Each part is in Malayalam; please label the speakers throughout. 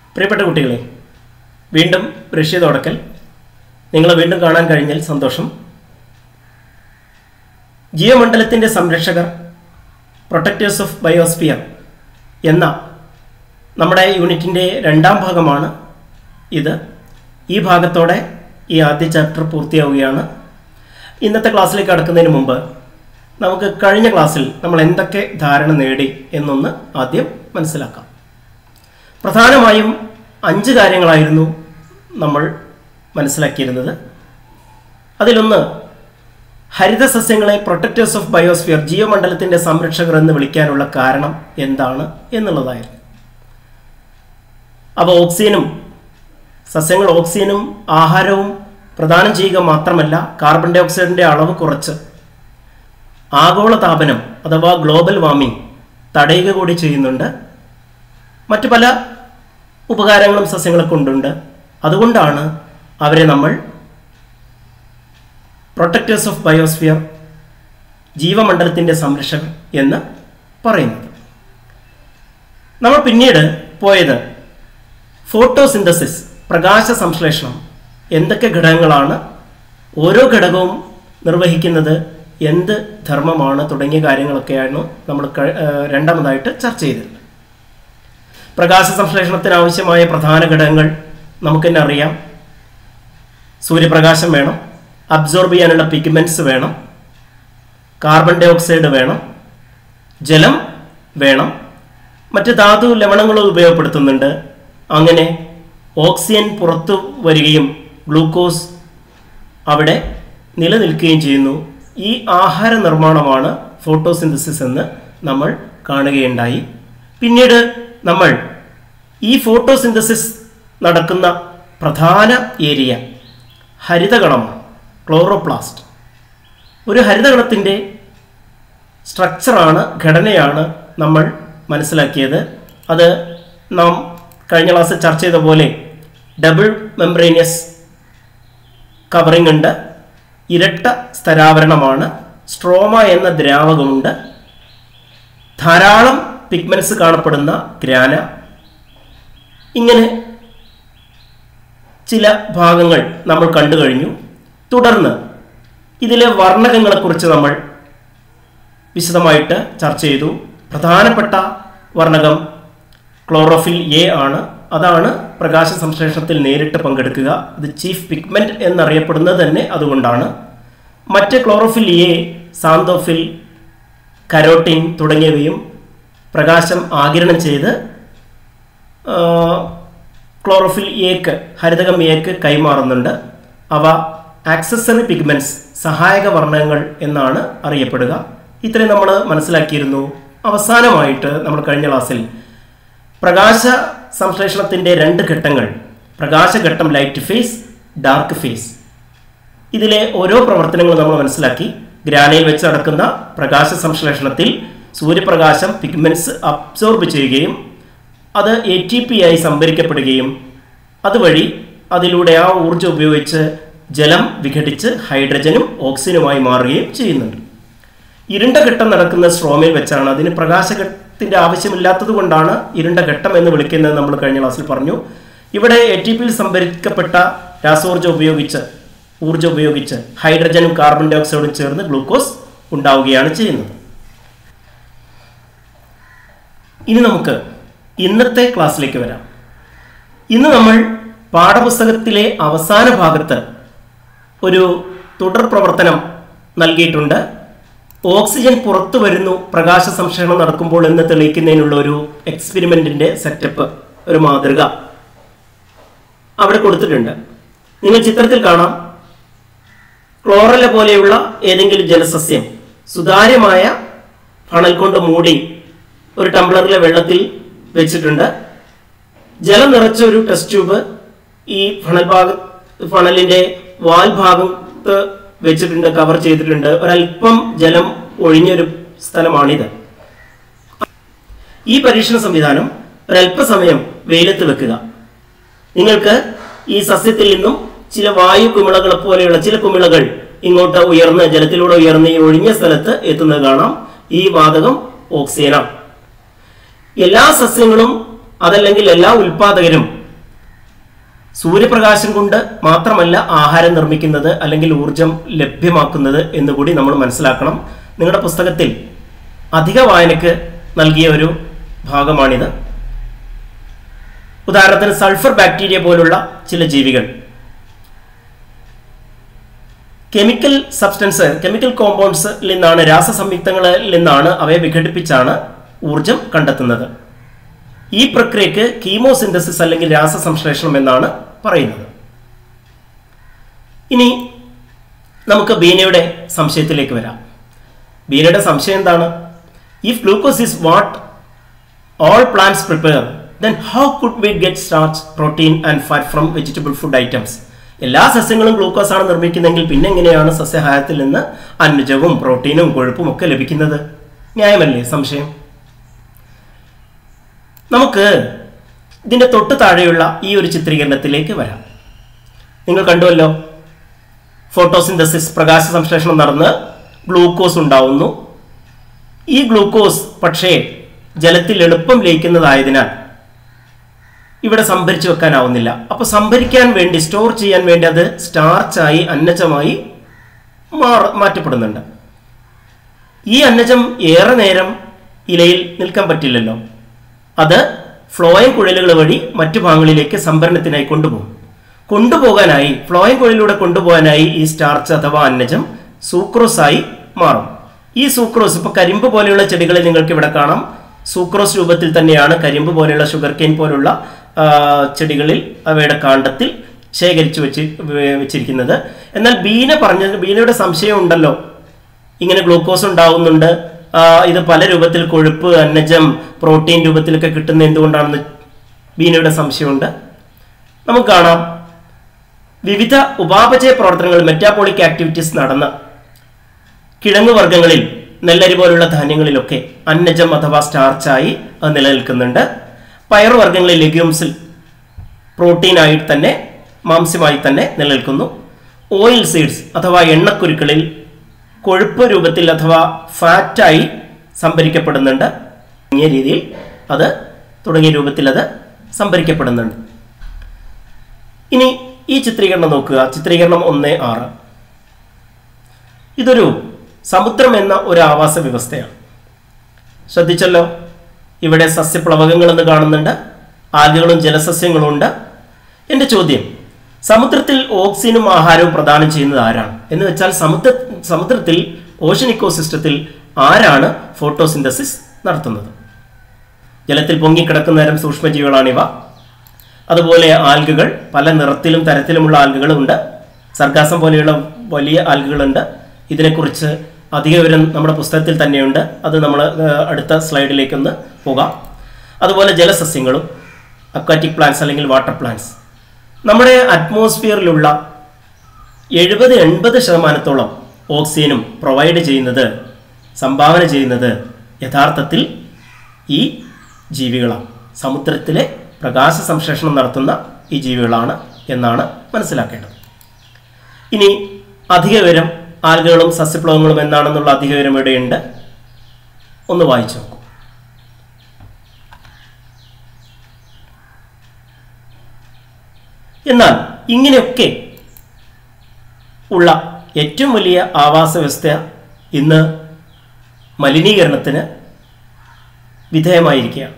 Speaker 1: പ്രിയപ്പെട്ട കുട്ടികളെ വീണ്ടും റഷ്യ തുടക്കൽ നിങ്ങളെ വീണ്ടും കാണാൻ കഴിഞ്ഞാൽ സന്തോഷം ജീവമണ്ഡലത്തിൻ്റെ സംരക്ഷകർ പ്രൊട്ടക്റ്റേഴ്സ് ഓഫ് ബയോസ്ഫിയർ എന്ന നമ്മുടെ യൂണിറ്റിൻ്റെ രണ്ടാം ഭാഗമാണ് ഇത് ഈ ഭാഗത്തോടെ ഈ ആദ്യ ചാപ്റ്റർ പൂർത്തിയാവുകയാണ് ഇന്നത്തെ ക്ലാസ്സിലേക്ക് കടക്കുന്നതിന് മുമ്പ് നമുക്ക് കഴിഞ്ഞ ക്ലാസ്സിൽ നമ്മൾ എന്തൊക്കെ ധാരണ നേടി എന്നൊന്ന് ആദ്യം മനസ്സിലാക്കാം പ്രധാനമായും അഞ്ച് കാര്യങ്ങളായിരുന്നു നമ്മൾ മനസ്സിലാക്കിയിരുന്നത് അതിലൊന്ന് ഹരിത സസ്യങ്ങളെ പ്രൊട്ടക്റ്റേഴ്സ് ഓഫ് ബയോസ്ഫിയർ ജീവമണ്ഡലത്തിൻ്റെ സംരക്ഷകർ എന്ന് വിളിക്കാനുള്ള കാരണം എന്താണ് എന്നുള്ളതായിരുന്നു അവ ഓക്സിജനും സസ്യങ്ങൾ ഓക്സിജനും ആഹാരവും പ്രദാനം ചെയ്യുക മാത്രമല്ല കാർബൺ ഡൈ ഓക്സൈഡിൻ്റെ അളവ് കുറച്ച് ആഗോളതാപനം അഥവാ ഗ്ലോബൽ വാർമിംഗ് തടയുക കൂടി ചെയ്യുന്നുണ്ട് മറ്റു പല ഉപകാരങ്ങളും സസ്യങ്ങളെ കൊണ്ടുണ്ട് അതുകൊണ്ടാണ് അവരെ നമ്മൾ പ്രൊട്ടക്റ്റേഴ്സ് ഓഫ് ബയോസ്ഫിയർ ജീവമണ്ഡലത്തിൻ്റെ സംരക്ഷകർ എന്ന് പറയുന്നത് നമ്മൾ പിന്നീട് പോയത് ഫോട്ടോസിന്തസിസ് പ്രകാശ സംശ്ലേഷണം എന്തൊക്കെ ഘടകങ്ങളാണ് ഓരോ ഘടകവും നിർവഹിക്കുന്നത് എന്ത് ധർമ്മമാണ് തുടങ്ങിയ കാര്യങ്ങളൊക്കെയാണ് നമ്മൾ ക- ഏഹ് രണ്ടാമതായിട്ട് ചർച്ച ചെയ്തത് പ്രകാശ സംശ്ലേഷണത്തിന് ആവശ്യമായ പ്രധാന ഘടകങ്ങൾ നമുക്ക് തന്നെ അറിയാം സൂര്യപ്രകാശം വേണം അബ്സോർബ് ചെയ്യാനുള്ള പിഗ്മെൻറ്റ്സ് വേണം കാർബൺ ഡൈ ഓക്സൈഡ് വേണം ജലം വേണം മറ്റ് ധാതു ലവണങ്ങളും ഉപയോഗപ്പെടുത്തുന്നുണ്ട് അങ്ങനെ ഓക്സിജൻ പുറത്തു വരികയും ഗ്ലൂക്കോസ് അവിടെ നിലനിൽക്കുകയും ചെയ്യുന്നു ഈ ആഹാര നിർമ്മാണമാണ് ഫോട്ടോസിന്തസിസ് എന്ന് നമ്മൾ കാണുകയുണ്ടായി പിന്നീട് നമ്മൾ ഈ ഫോട്ടോസിന്തസിസ് നടക്കുന്ന പ്രധാന ഏരിയ ഹരിതകണമാണ് ക്ലോറോപ്ലാസ്റ്റ് ഒരു ഹരിതകണത്തിൻ്റെ സ്ട്രക്ചറാണ് ഘടനയാണ് നമ്മൾ മനസ്സിലാക്കിയത് അത് നാം കഴിഞ്ഞ ക്ലാസ്സിൽ ചർച്ച ചെയ്ത പോലെ ഡബിൾ മെംബ്രേനിയസ് കവറിംഗ് ഉണ്ട് ഇരട്ട സ്ഥരാവരണമാണ് സ്ട്രോമ എന്ന ദ്രാവകമുണ്ട് ധാരാളം പിഗ്മെൻറ്റ്സ് കാണപ്പെടുന്ന ഗ്രാന ഇങ്ങനെ ചില ഭാഗങ്ങൾ നമ്മൾ കണ്ടു കഴിഞ്ഞു തുടർന്ന് ഇതിലെ വർണ്ണകങ്ങളെക്കുറിച്ച് നമ്മൾ വിശദമായിട്ട് ചർച്ച ചെയ്തു പ്രധാനപ്പെട്ട വർണ്ണകം ക്ലോറോഫിൽ എ ആണ് അതാണ് പ്രകാശ സംശ്ലേഷണത്തിൽ നേരിട്ട് പങ്കെടുക്കുക ഇത് ചീഫ് പിഗ്മെന്റ് എന്നറിയപ്പെടുന്നത് തന്നെ അതുകൊണ്ടാണ് മറ്റ് ക്ലോറോഫിൽ എ സാന്തോഫിൽ കരോട്ടിൻ തുടങ്ങിയവയും പ്രകാശം ആകിരണം ചെയ്ത് ആ, ക്ലോറോഫിൽ എക്ക് ഹരിതകം എക്ക് കൈമാറുന്നുണ്ട് അവ ആക്സസറി പിഗ്മെന്റ്സ് സഹായക വർണ്ണങ്ങൾ എന്നാണ് അറിയപ്പെടുക ഇത്രയും നമ്മൾ മനസ്സിലാക്കിയിരുന്നു അവസാനമായിട്ട് നമ്മൾ കഴിഞ്ഞ ക്ലാസ്സിൽ പ്രകാശ സംശ്ലേഷണത്തിൻ്റെ രണ്ട് ഘട്ടങ്ങൾ പ്രകാശഘട്ടം ലൈറ്റ് ഫേസ് ഡാർക്ക് ഫേസ് ഇതിലെ ഓരോ പ്രവർത്തനങ്ങളും നമ്മൾ മനസ്സിലാക്കി ഗ്രാനയിൽ വെച്ച് നടക്കുന്ന പ്രകാശ സംശ്ലേഷണത്തിൽ സൂര്യപ്രകാശം പിഗ്മെന്റ്സ് അബ്സോർബ് ചെയ്യുകയും അത് എ ടി പി ആയി സംഭരിക്കപ്പെടുകയും അതുവഴി അതിലൂടെ ആ ഊർജ്ജം ഉപയോഗിച്ച് ജലം വിഘടിച്ച് ഹൈഡ്രജനും ഓക്സിജനുമായി മാറുകയും ചെയ്യുന്നുണ്ട് ഇരുണ്ട ഘട്ടം നടക്കുന്ന സ്ട്രോമയിൽ വെച്ചാണ് അതിന് പ്രകാശഘട്ടത്തിന്റെ ആവശ്യമില്ലാത്തത് കൊണ്ടാണ് ഇരുണ്ട ഘട്ടം എന്ന് വിളിക്കുന്നത് നമ്മൾ കഴിഞ്ഞ ക്ലാസ്സിൽ പറഞ്ഞു ഇവിടെ എ ടി പിയിൽ സംഭരിക്കപ്പെട്ട രാസോർജ്ജം ഉപയോഗിച്ച് ഊർജ്ജം ഉപയോഗിച്ച് ഹൈഡ്രജനും കാർബൺ ഡൈ ഓക്സൈഡും ചേർന്ന് ഗ്ലൂക്കോസ് ഉണ്ടാവുകയാണ് ചെയ്യുന്നത് ഇനി നമുക്ക് ഇന്നത്തെ ക്ലാസ്സിലേക്ക് വരാം ഇന്ന് നമ്മൾ പാഠപുസ്തകത്തിലെ അവസാന ഭാഗത്ത് ഒരു തുടർ പ്രവർത്തനം നൽകിയിട്ടുണ്ട് ഓക്സിജൻ പുറത്തു വരുന്നു പ്രകാശ സംശ്ലേഷണം നടക്കുമ്പോൾ എന്ന് തെളിയിക്കുന്നതിനുള്ള ഒരു എക്സ്പെരിമെന്റിന്റെ സെറ്റപ്പ് ഒരു മാതൃക അവിടെ കൊടുത്തിട്ടുണ്ട് നിങ്ങൾ ചിത്രത്തിൽ കാണാം ക്ലോറല പോലെയുള്ള ഏതെങ്കിലും ജലസസ്യം സുതാര്യമായ ഫണൽ കൊണ്ട് മൂടി ഒരു ടംബ്ലറിലെ വെള്ളത്തിൽ വെച്ചിട്ടുണ്ട് ജലം നിറച്ച ഒരു ടെസ്റ്റ് ട്യൂബ് ഈ ഫണൽ ഭാഗ ഫണലിന്റെ വാൽ ഭാഗത്ത് വെച്ചിട്ടുണ്ട് കവർ ചെയ്തിട്ടുണ്ട് ഒരല്പം ജലം ഒഴിഞ്ഞൊരു സ്ഥലമാണിത് ഈ പരീക്ഷണ സംവിധാനം ഒരല്പസമയം വെയിലത്ത് വെക്കുക നിങ്ങൾക്ക് ഈ സസ്യത്തിൽ നിന്നും ചില വായു കുമിളകളെ പോലെയുള്ള ചില കുമിളകൾ ഇങ്ങോട്ട് ഉയർന്ന് ജലത്തിലൂടെ ഉയർന്ന് ഈ ഒഴിഞ്ഞ സ്ഥലത്ത് എത്തുന്നത് കാണാം ഈ വാതകം ഓക്സിജനാണ് എല്ലാ സസ്യങ്ങളും അതല്ലെങ്കിൽ എല്ലാ ഉൽപാദകരും സൂര്യപ്രകാശം കൊണ്ട് മാത്രമല്ല ആഹാരം നിർമ്മിക്കുന്നത് അല്ലെങ്കിൽ ഊർജം ലഭ്യമാക്കുന്നത് എന്നുകൂടി നമ്മൾ മനസ്സിലാക്കണം നിങ്ങളുടെ പുസ്തകത്തിൽ അധിക വായനയ്ക്ക് നൽകിയ ഒരു ഭാഗമാണിത് ഉദാഹരണത്തിന് സൾഫർ ബാക്ടീരിയ പോലുള്ള ചില ജീവികൾ കെമിക്കൽ സബ്സ്റ്റൻസ് കെമിക്കൽ കോമ്പൗണ്ട്സിൽ നിന്നാണ് രാസസംയുക്തങ്ങളിൽ നിന്നാണ് അവയെ വിഘടിപ്പിച്ചാണ് ഊർജം കണ്ടെത്തുന്നത് ഈ പ്രക്രിയക്ക് കീമോസിന്തസിസ് അല്ലെങ്കിൽ രാസസംശ്ലേഷണം എന്നാണ് പറയുന്നത് ഇനി നമുക്ക് ബീനയുടെ സംശയത്തിലേക്ക് വരാം ബീനയുടെ സംശയം എന്താണ് if glucose is what all plants prepare then how could we get starch protein and fat from vegetable food items എല്ലാ സസ്യങ്ങളും ഗ്ലൂക്കോസ് ആണ് നിർമ്മിക്കുന്നതെങ്കിൽ പിന്നെ എങ്ങനെയാണ് സസ്യാഹാരത്തിൽ നിന്ന് അന്നജവും പ്രോട്ടീനും കൊഴുപ്പും ഒക്കെ ലഭിക്കുന്നത് ന്യായമല്ലേ സംശയം നമുക്ക് ഇതിന്റെ തൊട്ട് താഴെയുള്ള ഈ ഒരു ചിത്രീകരണത്തിലേക്ക് വരാം നിങ്ങൾ കണ്ടുവല്ലോ ഫോട്ടോസിന്തസിസ് പ്രകാശ സംശ്ലേഷണം നടന്ന് ഗ്ലൂക്കോസ് ഉണ്ടാവുന്നു ഈ ഗ്ലൂക്കോസ് പക്ഷേ ജലത്തിൽ എളുപ്പം ലയിക്കുന്നതായതിനാൽ ഇവിടെ സംഭരിച്ചു വെക്കാനാവുന്നില്ല അപ്പോൾ സംഭരിക്കാൻ വേണ്ടി സ്റ്റോർ ചെയ്യാൻ വേണ്ടി അത് സ്റ്റാർച്ചായി അന്നജമായി മാറ മാറ്റപ്പെടുന്നുണ്ട് ഈ അന്നജം ഏറെ നേരം ഇലയിൽ നിൽക്കാൻ പറ്റില്ലല്ലോ അത് ഫ്ലോയം കുഴലുകൾ വഴി മറ്റു ഭാഗങ്ങളിലേക്ക് സംഭരണത്തിനായി കൊണ്ടുപോകും കൊണ്ടുപോകാനായി ഫ്ലോയം കുഴലിലൂടെ കൊണ്ടുപോകാനായി ഈ സ്റ്റാർച്ച് അഥവാ അന്നജം സൂക്രോസായി മാറും ഈ സൂക്രോസ് ഇപ്പോൾ കരിമ്പ് പോലെയുള്ള ചെടികളെ നിങ്ങൾക്ക് ഇവിടെ കാണാം സൂക്രോസ് രൂപത്തിൽ തന്നെയാണ് കരിമ്പ് പോലെയുള്ള ഷുഗർ കെയിൻ പോലുള്ള ആ, ചെടികളിൽ അവയുടെ കാണ്ഡത്തിൽ ശേഖരിച്ചു വെച്ച് വെ- വെച്ചിരിക്കുന്നത് എന്നാൽ ബീന പറഞ്ഞ ബീനയുടെ സംശയം ഉണ്ടല്ലോ ഇങ്ങനെ ഗ്ലൂക്കോസ് ഉണ്ടാവുന്നുണ്ട് ആ, ഇത് പല രൂപത്തിൽ കൊഴുപ്പ് അന്നജം പ്രോട്ടീൻ രൂപത്തിലൊക്കെ കിട്ടുന്ന എന്തുകൊണ്ടാണെന്ന് ബീനയുടെ സംശയമുണ്ട് നമുക്ക് കാണാം വിവിധ ഉപാപചയ പ്രവർത്തനങ്ങൾ മെറ്റാബോളിക് ആക്ടിവിറ്റീസ് നടന്ന കിഴങ്ങ് വർഗ്ഗങ്ങളിൽ നെല്ലരി പോലുള്ള ധാന്യങ്ങളിലൊക്കെ അന്നജം അഥവാ സ്റ്റാർച്ചായി അത് നിലനിൽക്കുന്നുണ്ട് പയറുവർഗ്ഗങ്ങളിൽ ലെഗ്യൂംസിൽ പ്രോട്ടീനായി തന്നെ മാംസ്യമായി തന്നെ നിലനിൽക്കുന്നു ഓയിൽ സീഡ്സ് അഥവാ എണ്ണക്കുരുക്കളിൽ കൊഴുപ്പ് രൂപത്തിൽ അഥവാ ഫാറ്റായി സംഭരിക്കപ്പെടുന്നുണ്ട് തുടങ്ങിയ രീതിയിൽ അത് തുടങ്ങിയ രൂപത്തിൽ അത് സംഭരിക്കപ്പെടുന്നുണ്ട് ഇനി ഈ ചിത്രീകരണം നോക്കുക ചിത്രീകരണം ഒന്ന് ആറ് ഇതൊരു സമുദ്രം എന്ന ഒരു ആവാസ വ്യവസ്ഥയാണ് ശ്രദ്ധിച്ചല്ലോ ഇവിടെ സസ്യപ്ലവകങ്ങൾ എന്ന് കാണുന്നുണ്ട് ആൽഗകളും ജലസസ്യങ്ങളും ഉണ്ട് എൻ്റെ ചോദ്യം സമുദ്രത്തിൽ ഓക്സിജനും ആഹാരവും പ്രദാനം ചെയ്യുന്നത് ആരാണ് എന്ന് വെച്ചാൽ സമുദ്ര സമുദ്രത്തിൽ ഓഷൻ ഇക്കോസിസ്റ്റത്തിൽ ആരാണ് ഫോട്ടോസിന്തസിസ് നടത്തുന്നത് ജലത്തിൽ പൊങ്ങിക്കിടക്കുന്ന തരം സൂക്ഷ്മജീവികളാണിവ അതുപോലെ ആൽഗകൾ പല നിറത്തിലും തരത്തിലുമുള്ള ആൽഗകളുണ്ട് സർഗാസം പോലെയുള്ള വലിയ ആൽഗകളുണ്ട് ഇതിനെക്കുറിച്ച് അധിക വിവരം നമ്മുടെ പുസ്തകത്തിൽ തന്നെയുണ്ട് അത് നമ്മൾ ഏഹ്, അടുത്ത സ്ലൈഡിലേക്കൊന്ന് പോകാം അതുപോലെ ജലസസ്യങ്ങളും അക്വാറ്റിക് പ്ലാന്റ്സ് അല്ലെങ്കിൽ വാട്ടർ പ്ലാന്റ്സ് നമ്മുടെ അറ്റ്മോസ്ഫിയറിലുള്ള എഴുപത് എൺപത് ശതമാനത്തോളം ഓക്സിജനും പ്രൊവൈഡ് ചെയ്യുന്നത് സംഭാവന ചെയ്യുന്നത് യഥാർത്ഥത്തിൽ ഈ ജീവികളാണ് സമുദ്രത്തിലെ പ്രകാശ സംശ്ലേഷണം നടത്തുന്ന ഈ ജീവികളാണ് എന്നാണ് മനസ്സിലാക്കേണ്ടത് ഇനി അധിക വിവരം ആൽഗകളും സസ്യപ്ലവങ്ങളും എന്താണെന്നുള്ള അധിക വിവരം ഇവിടെയുണ്ട് ഒന്ന് വായിച്ചു നോക്കൂ എന്നാൽ ഇങ്ങനെയൊക്കെ ഉള്ള ഏറ്റവും വലിയ ആവാസ വ്യവസ്ഥ ഇന്ന് മലിനീകരണത്തിന് വിധേയമായിരിക്കുകയാണ്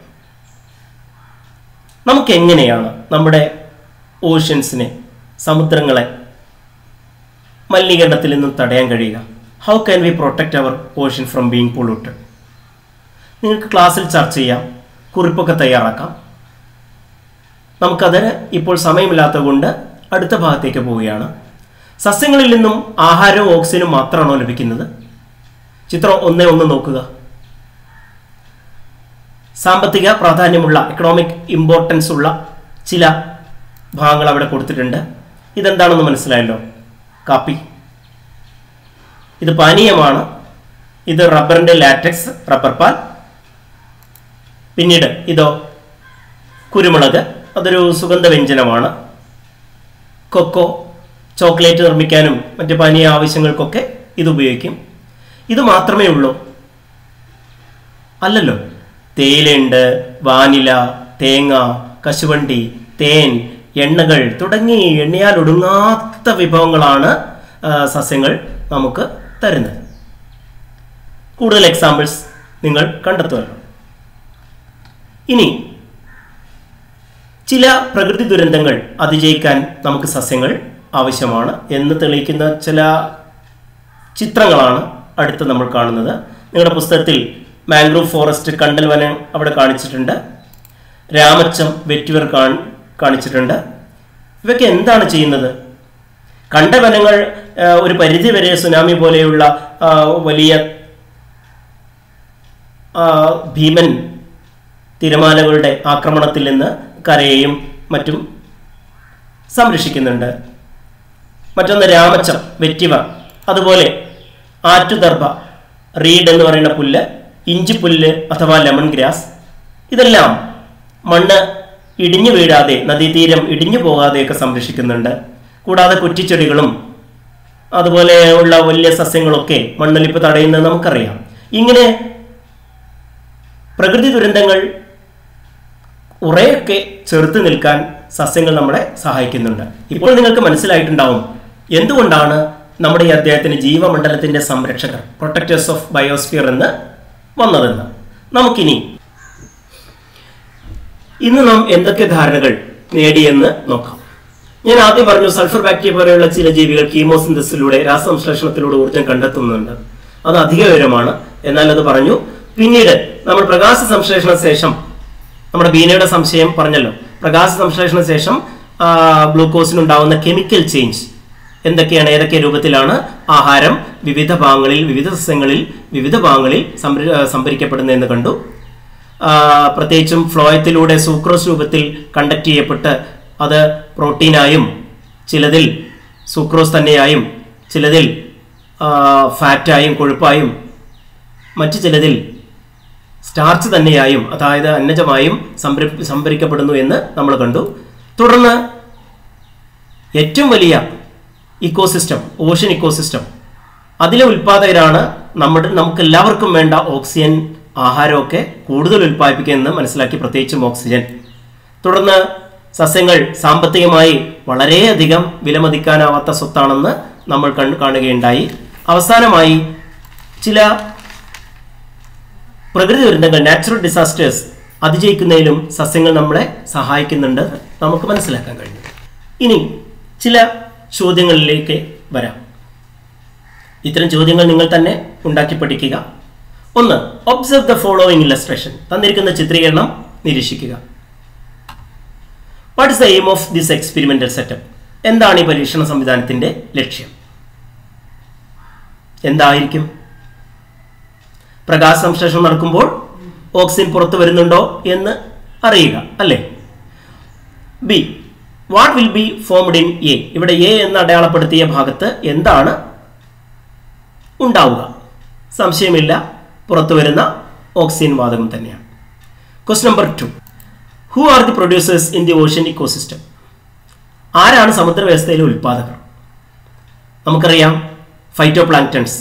Speaker 1: നമുക്ക് എങ്ങനെയാണ് നമ്മുടെ ഓഷ്യൻസിനെ സമുദ്രങ്ങളെ മലിനീകരണത്തിൽ നിന്നും തടയാൻ കഴിയുക how can we protect our ocean from being polluted നിങ്ങൾക്ക് ക്ലാസ്സിൽ ചർച്ച ചെയ്യാം കുറിപ്പൊക്കെ തയ്യാറാക്കാം നമുക്കതിന് ഇപ്പോൾ സമയമില്ലാത്തത് കൊണ്ട് അടുത്ത ഭാഗത്തേക്ക് പോവുകയാണ് സസ്യങ്ങളിൽ നിന്നും ആഹാരവും ഓക്സിജനും മാത്രമാണോ ലഭിക്കുന്നത് ചിത്രം ഒന്നേ ഒന്ന് നോക്കുക സാമ്പത്തിക പ്രാധാന്യമുള്ള എക്കണോമിക് ഇമ്പോർട്ടൻസ് ഉള്ള ചില ഭാഗങ്ങൾ അവിടെ കൊടുത്തിട്ടുണ്ട് ഇതെന്താണെന്ന് മനസ്സിലായല്ലോ കാപ്പി ഇത് പാനീയമാണ് ഇത് റബ്ബറിൻ്റെ ലാറ്റക്സ് റബ്ബർ പാൽ പിന്നീട് ഇതോ കുരുമുളക് അതൊരു സുഗന്ധ വ്യഞ്ജനമാണ് കൊക്കോ ചോക്ലേറ്റ് നിർമ്മിക്കാനും മറ്റ് പാനീയ ആവശ്യങ്ങൾക്കൊക്കെ ഇത് ഉപയോഗിക്കും ഇത് മാത്രമേ ഉള്ളൂ അല്ലല്ലോ തേയിലയുണ്ട് വാനില തേങ്ങ കശുവണ്ടി തേൻ എണ്ണകൾ തുടങ്ങി എണ്ണിയാൽ ഒടുങ്ങാത്ത വിഭവങ്ങളാണ് ആ, സസ്യങ്ങൾ നമുക്ക് തരുന്നത് കൂടുതൽ എക്സാമ്പിൾസ് നിങ്ങൾ കണ്ടെത്തുമല്ലോ ഇനി ചില പ്രകൃതി ദുരന്തങ്ങൾ അതിജയിക്കാൻ നമുക്ക് സസ്യങ്ങൾ ആവശ്യമാണ് എന്ന് തെളിയിക്കുന്ന ചില ചിത്രങ്ങളാണ് അടുത്ത് നമ്മൾ കാണുന്നത് നിങ്ങളുടെ പുസ്തകത്തിൽ മാംഗ്രൂവ് ഫോറസ്റ്റ് കണ്ടൽ വനം അവിടെ കാണിച്ചിട്ടുണ്ട് രാമച്ചം വെറ്റിവർ കാണി കാണിച്ചിട്ടുണ്ട് ഇവയ്ക്ക് എന്താണ് ചെയ്യുന്നത് കണ്ട വനങ്ങൾ ആ, ഒരു പരിധി വരെ സുനാമി പോലെയുള്ള ആ, വലിയ ആ, ഭീമൻ തിരമാലകളുടെ ആക്രമണത്തിൽ നിന്ന് കരയെയും മറ്റും സംരക്ഷിക്കുന്നുണ്ട് മറ്റൊന്ന് രാമച്ചം വെറ്റിവ അതുപോലെ ആറ്റുദർഭ റീഡ് എന്ന് പറയുന്ന പുല്ല് ഇഞ്ചിപ്പുല്ല് അഥവാ ലെമൺ ഗ്രാസ് ഇതെല്ലാം മണ്ണ് ഇടിഞ്ഞു വീഴാതെ നദീതീരം ഇടിഞ്ഞു പോകാതെയൊക്കെ സംരക്ഷിക്കുന്നുണ്ട് കൂടാതെ കുറ്റിച്ചെടികളും അതുപോലെ ഉള്ള വലിയ സസ്യങ്ങളൊക്കെ മണ്ണൊലിപ്പ് തടയുന്നത് നമുക്കറിയാം ഇങ്ങനെ പ്രകൃതി ദുരന്തങ്ങൾ കുറേയൊക്കെ ചെറുത്ത് നിൽക്കാൻ സസ്യങ്ങൾ നമ്മളെ സഹായിക്കുന്നുണ്ട് ഇപ്പോൾ നിങ്ങൾക്ക് മനസ്സിലായിട്ടുണ്ടാവും എന്തുകൊണ്ടാണ് നമ്മുടെ ഈ അദ്ദേഹത്തിന് ജീവമണ്ഡലത്തിന്റെ സംരക്ഷകർ പ്രൊട്ടക്ടേഴ്സ് ഓഫ് ബയോസ്ഫിയർ എന്ന് വന്നതെന്ന് നമുക്കിനി ഇന്ന് നാം എന്തൊക്കെ ധാരണകൾ നേടിയെന്ന് നോക്കാം ഞാൻ ആദ്യം പറഞ്ഞു സൾഫർ ബാക്ടീരിയ പോലെയുള്ള ചില ജീവികൾ കീമോസിന്തസിലൂടെ രാസസംശ്ലേഷണത്തിലൂടെ ഊർജ്ജം കണ്ടെത്തുന്നുണ്ട് അത് അധിക വിവരമാണ് എന്നാൽ അത് പറഞ്ഞു പിന്നീട് നമ്മൾ പ്രകാശ സംശ്ലേഷണ ശേഷം നമ്മുടെ ബീനയുടെ സംശയം പറഞ്ഞല്ലോ പ്രകാശ സംശ്ലേഷണ ശേഷം ആ, ഗ്ലൂക്കോസിനുണ്ടാവുന്ന കെമിക്കൽ ചേഞ്ച് എന്തൊക്കെയാണ് ഏതൊക്കെ രൂപത്തിലാണ് ആഹാരം വിവിധ ഭാഗങ്ങളിൽ വിവിധ സസ്യങ്ങളിൽ വിവിധ ഭാഗങ്ങളിൽ സംഭരി- സംഭരിക്കപ്പെടുന്നതെന്ന് കണ്ടു ആ, പ്രത്യേകിച്ചും ഫ്ലോയത്തിലൂടെ സൂക്രോസ് രൂപത്തിൽ കണ്ടക്ട് ചെയ്യപ്പെട്ട് അത് പ്രോട്ടീനായും ചിലതിൽ സൂക്രോസ് തന്നെയായും ചിലതിൽ ആ, ഫാറ്റായും കൊഴുപ്പായും മറ്റു ചിലതിൽ സ്റ്റാർച്ച് തന്നെയായും അതായത് അന്നജമായും സംഭരി സംഭരിക്കപ്പെടുന്നു എന്ന് നമ്മൾ കണ്ടു തുടർന്ന് ഏറ്റവും വലിയ ഇക്കോസിസ്റ്റം ഓഷ്യൻ ഇക്കോസിസ്റ്റം അതിലെ ഉൽപാദകരാണ് നമ്മുടെ നമുക്ക് എല്ലാവർക്കും വേണ്ട ഓക്സിജൻ ആഹാരമൊക്കെ കൂടുതൽ ഉൽപ്പാദിപ്പിക്കുമെന്ന് മനസ്സിലാക്കി പ്രത്യേകിച്ചും ഓക്സിജൻ തുടർന്ന് സസ്യങ്ങൾ സാമ്പത്തികമായി വളരെയധികം വിലമതിക്കാനാവാത്ത സ്വത്താണെന്ന് നമ്മൾ കണ്ടു കാണുകയുണ്ടായി അവസാനമായി ചില പ്രകൃതി ദുരന്തങ്ങൾ നാച്ചുറൽ ഡിസാസ്റ്റേഴ്സ് അതിജയിക്കുന്നതിലും സസ്യങ്ങൾ നമ്മളെ സഹായിക്കുന്നുണ്ട് നമുക്ക് മനസ്സിലാക്കാൻ കഴിഞ്ഞു ഇനി ചില ചോദ്യങ്ങളിലേക്ക് വരാം ഇത്തരം ചോദ്യങ്ങൾ നിങ്ങൾ തന്നെ ഉണ്ടാക്കി പഠിക്കുക ഒന്ന് ഒബ്സർവ് ദ ഫോളോയിങ് ഇല്ലസ്ട്രേഷൻ തന്നിരിക്കുന്ന ചിത്രീകരണം നിരീക്ഷിക്കുക what is the aim of this experimental setup എന്താണ് ഈ പരീക്ഷണ സംവിധാനത്തിന്റെ ലക്ഷ്യം എന്തായിരിക്കും പ്രകാശ സംശ്ലേഷണം നടക്കുമ്പോൾ ഓക്സിജൻ പുറത്തു വരുന്നുണ്ടോ എന്ന് അറിയുക അല്ലേ B what will be formed in A ഇവിടെ എ എന്ന് അടയാളപ്പെടുത്തിയ ഭാഗത്ത് എന്താണ് ഉണ്ടാവുക സംശയമില്ല പുറത്തു വരുന്ന ഓക്സിജൻ വാതകം തന്നെയാണ് quest number two who are the producers in the ocean ecosystem ആരാണ് സമുദ്ര വ്യവസ്ഥയിലെ ഉൽപ്പാദകർ നമുക്കറിയാം ഫൈറ്റോ പ്ലാങ്ക്ടൺസ്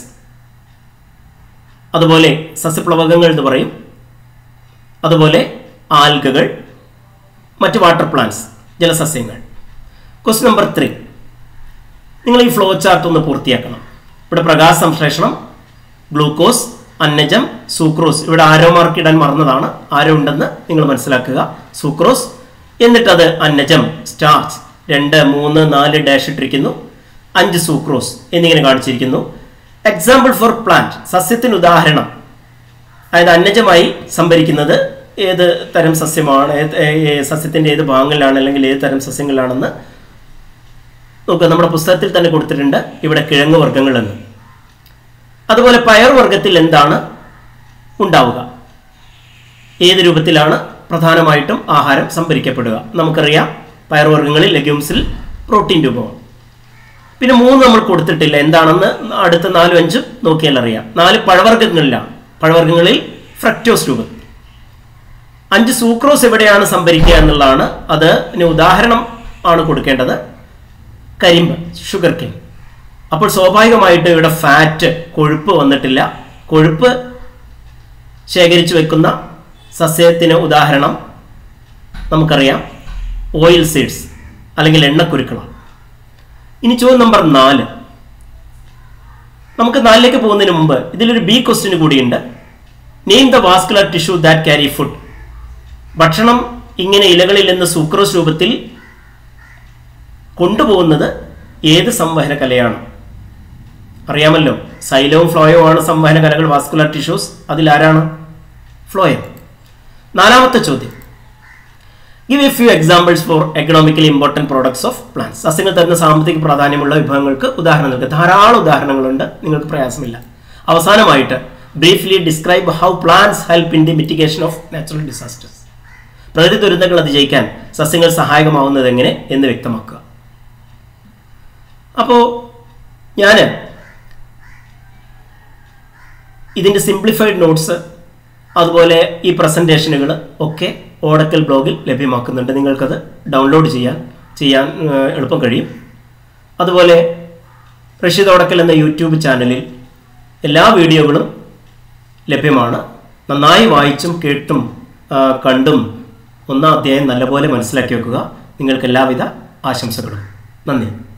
Speaker 1: അതുപോലെ സസ്യപ്ലവകങ്ങൾ എന്ന് പറയും അതുപോലെ ആൽഗകൾ മറ്റ് വാട്ടർ പ്ലാന്റ്സ് ജലസസ്യങ്ങൾ ക്വസ്റ്റ്യൻ നമ്പർ ത്രീ നിങ്ങൾ ഈ ഫ്ലോ ചാർട്ട് ഒന്ന് പൂർത്തിയാക്കണം ഇവിടെ പ്രകാശ സംശ്ലേഷണം ഗ്ലൂക്കോസ് അന്നജം സൂക്രോസ് ഇവിടെ ആരോ മാർക്ക് ഇടാൻ മറന്നതാണ് ആരോ ഉണ്ടെന്ന് നിങ്ങൾ മനസ്സിലാക്കുക സൂക്രോസ് എന്നിട്ടത് അന്നജം സ്റ്റാർച്ച് രണ്ട് മൂന്ന് നാല് ഡാഷ് ഇട്ടിരിക്കുന്നു അഞ്ച് സൂക്രോസ് എന്നിങ്ങനെ കാണിച്ചിരിക്കുന്നു എക്സാമ്പിൾ ഫോർ പ്ലാന്റ് സസ്യത്തിന് ഉദാഹരണം അതായത് അന്നജമായി സംഭരിക്കുന്നത് ഏത് തരം സസ്യമാണ് ഏത് ഏ- ഏ- സസ്യത്തിന്റെ ഏത് ഭാഗങ്ങളിലാണ് അല്ലെങ്കിൽ ഏത് തരം സസ്യങ്ങളിലാണെന്ന് നോക്കുക നമ്മുടെ പുസ്തകത്തിൽ തന്നെ കൊടുത്തിട്ടുണ്ട് ഇവിടെ കിഴങ്ങ് വർഗ്ഗങ്ങൾ എന്ന് അതുപോലെ പയർ വർഗ്ഗത്തിൽ എന്താണ് ഉണ്ടാവുക ഏത് രൂപത്തിലാണ് പ്രധാനമായിട്ടും ആഹാരം സംഭരിക്കപ്പെടുക നമുക്കറിയാം പയർവർഗ്ഗങ്ങളിൽ ലെഗ്യൂംസിൽ പ്രോട്ടീൻ രൂപമാണ് പിന്നെ മൂന്ന് നമ്മൾ കൊടുത്തിട്ടില്ല എന്താണെന്ന് അടുത്ത നാലും അഞ്ചും നോക്കിയാൽ അറിയാം നാല് പഴവർഗ്ഗങ്ങളിലാണ് പഴവർഗ്ഗങ്ങളിൽ ഫ്രക്ടോസ് രൂപം അഞ്ച് സൂക്രോസ് എവിടെയാണ് സംഭരിക്കുക എന്നുള്ളതാണ് അത് ഇനി ഉദാഹരണം ആണ് കൊടുക്കേണ്ടത് കരിമ്പ് ഷുഗർ കെയിൻ അപ്പോൾ സ്വാഭാവികമായിട്ട് ഇവിടെ ഫാറ്റ് കൊഴുപ്പ് വന്നിട്ടില്ല കൊഴുപ്പ് ശേഖരിച്ചു വെക്കുന്ന സസ്യത്തിന് ഉദാഹരണം നമുക്കറിയാം ഓയിൽ സീഡ്സ് അല്ലെങ്കിൽ എണ്ണക്കുരുക്കളാണ് ഇനി ചോദ്യം നമ്പർ നാല് നമുക്ക് നാലിലേക്ക് പോകുന്നതിന് മുമ്പ് ഇതിലൊരു ബി ക്വസ്റ്റ്യൻ കൂടിയുണ്ട് name the vascular tissue that carry food ഭക്ഷണം ഇങ്ങനെ ഇലകളിൽ നിന്ന് സൂക്രോസ് രൂപത്തിൽ കൊണ്ടുപോകുന്നത് ഏത് സംവഹന കലയാണ് അറിയാമല്ലോ സൈലവും ഫ്ലോയവും ആണ് സംവഹന കലകൾ വാസ്കുലർ ടിഷ്യൂസ് അതിലാരാണ് ഫ്ലോയം നാലാമത്തെ ചോദ്യം give a few examples for economically important products of plants സസ്യങ്ങൾ തരുന്ന സാമ്പത്തിക പ്രാധാന്യമുള്ള വിഭവങ്ങൾക്ക് ഉദാഹരണം നൽകുക ധാരാളം ഉദാഹരണങ്ങളുണ്ട് നിങ്ങൾക്ക് പ്രയാസമില്ല അവസാനമായിട്ട് briefly describe how plants help in the mitigation of natural disasters പ്രകൃതി ദുരന്തങ്ങൾ അതിജയിക്കാൻ സസ്യങ്ങൾ സഹായകമാവുന്നത് എങ്ങനെ എന്ന് വ്യക്തമാക്കുക അപ്പോൾ ഞാൻ ഇതിൻ്റെ സിംപ്ലിഫൈഡ് നോട്ട്സ് അതുപോലെ ഈ പ്രസൻറ്റേഷനുകൾ ഒക്കെ ഓടക്കൽ ബ്ലോഗിൽ ലഭ്യമാക്കുന്നുണ്ട് നിങ്ങൾക്കത് ഡൗൺലോഡ് ചെയ്യാൻ ചെയ്യാൻ ഏഹ്, എളുപ്പം കഴിയും അതുപോലെ റഷീദ് ഓടക്കൽ എന്ന യൂട്യൂബ് ചാനലിൽ എല്ലാ വീഡിയോകളും ലഭ്യമാണ് നന്നായി വായിച്ചും കേട്ടും ആ, കണ്ടും ഒന്നാം അധ്യായം നല്ലപോലെ മനസ്സിലാക്കി വെക്കുക നിങ്ങൾക്ക് എല്ലാവിധ ആശംസകളും നന്ദി